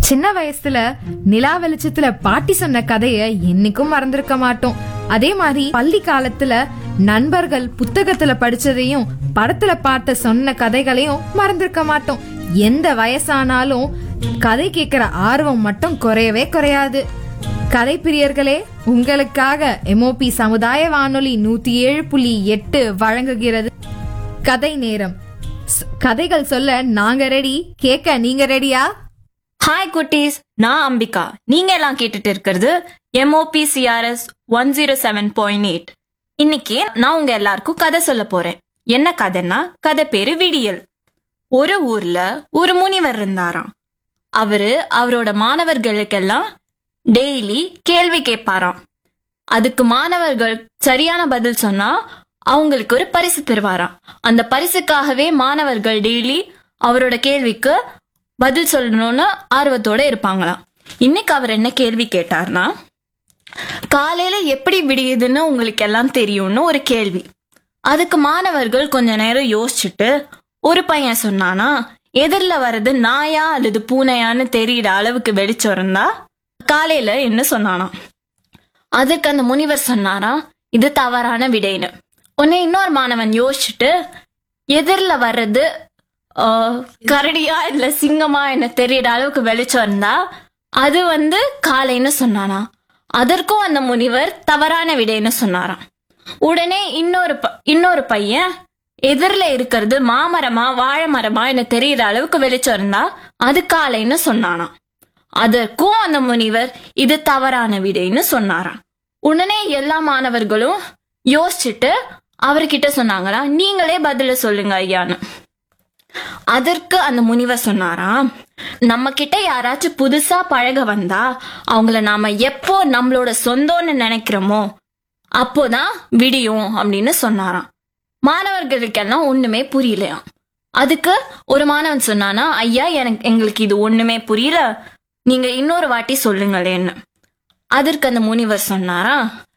சின்ன வயசுல நிலா வெளிச்சத்துல பாட்டி சொன்ன கதைய என்னைக்கும் மறந்திருக்க மாட்டோம் அதே மாதிரி பள்ளி காலத்துல நண்பர்கள் புத்தகத்துல படிச்சதையும் படத்துல பார்த்த சொன்ன கதைகளையும் மறந்திருக்க மாட்டோம் எந்த வயசானாலும் கதை கேட்கிற ஆர்வம் மட்டும் குறையவே குறையாது கதை பிரியர்களே உங்களுக்காக எம்ஓபி சமுதாய வானொலி நூத்தி ஏழு புள்ளி எட்டு வழங்குகிறது கதை நேரம் ஸ்- கதைகள் சொல்ல நாங்க ரெடி கேட்க நீங்க ரெடியா ஹாய் குட்டீஸ் நான் அம்பிகா நீங்க எல்லாம் கேட்டுட்டு இருக்கிறது MOP CRS one zero seven point eight இன்னைக்கு நான் உங்க எல்லாருக்கும் கதை சொல்ல போறேன் என்ன கதைன்னா கதை பேரு விடியல் ஒரு ஊர்ல ஒரு முனிவர் இருந்தாராம் அவரு அவரோட மாணவர்களுக்கெல்லாம் டெய்லி கேள்வி கேட்பாராம் அதுக்கு மாணவர்கள் சரியான பதில் சொன்னா அவங்களுக்கு ஒரு பரிசு பெறுவாராம் அந்த பரிசுக்காகவே மாணவர்கள் டெய்லி அவரோட கேள்விக்கு பதில் சொல்லணும்னு ஆர்வத்தோட இருப்பாங்களாம் இன்னைக்கு அவர் என்ன கேள்வி கேட்டார்னா காலையில எப்படி விடியுதுன்னு உங்களுக்கு எல்லாம் தெரியும்னு ஒரு கேள்வி அதுக்கு மாணவர்கள் கொஞ்ச நேரம் யோசிச்சுட்டு ஒரு பையன் சொன்னானா எதிரில் வர்றது நாயா அல்லது பூனையான்னு தெரியற அளவுக்கு வெளிச்சம் இருந்தா காலையில என்ன சொன்னானாம் அதுக்கு அந்த முனிவர் சொன்னாராம் இது தவறான விடைன்னு உடனே இன்னொரு மாணவன் யோசிச்சுட்டு எதிரில் வர்றது ஆஹ், கரடியா இல்ல சிங்கமா என்ன தெரியற அளவுக்கு வெளிச்சம் இருந்தா அது வந்து காலைன்னு சொன்னானா அதற்கும் அந்த முனிவர் தவறான விடைன்னு சொன்னாராம் உடனே இன்னொரு ப- இன்னொரு பையன் எதிரில இருக்கிறது மாமரமா வாழை மரமா என்ன தெரியற அளவுக்கு வெளிச்சம் இருந்தா அது காலைன்னு சொன்னானாம் அதற்கும் அந்த முனிவர் இது தவறான விடைன்னு சொன்னாராம் உடனே எல்லா மாணவர்களும் யோசிச்சுட்டு அவர்கிட்ட சொன்னாங்களா நீங்களே பதில சொல்லுங்க ஐயான்னு அதற்கு அந்த முனிவர் சொன்னாராம் நம்ம கிட்ட யாராச்சும் புதுசா பழக வந்தா அவங்கள நாம எப்போ நம்மளோட சொந்தம்னு நினைக்கிறோமோ அப்போதான் விடியும் அப்படின்னு சொன்னாராம் மாணவர்களுக்கெல்லாம் ஒண்ணுமே புரியலையாம் அதுக்கு ஒரு மாணவன் சொன்னானா ஐயா எனக்கு எங்களுக்கு இது ஒண்ணுமே புரியல நீங்க இன்னொரு வாட்டி சொல்லுங்களேன்னு அதற்கு அந்த முனிவர் சொன்னாரா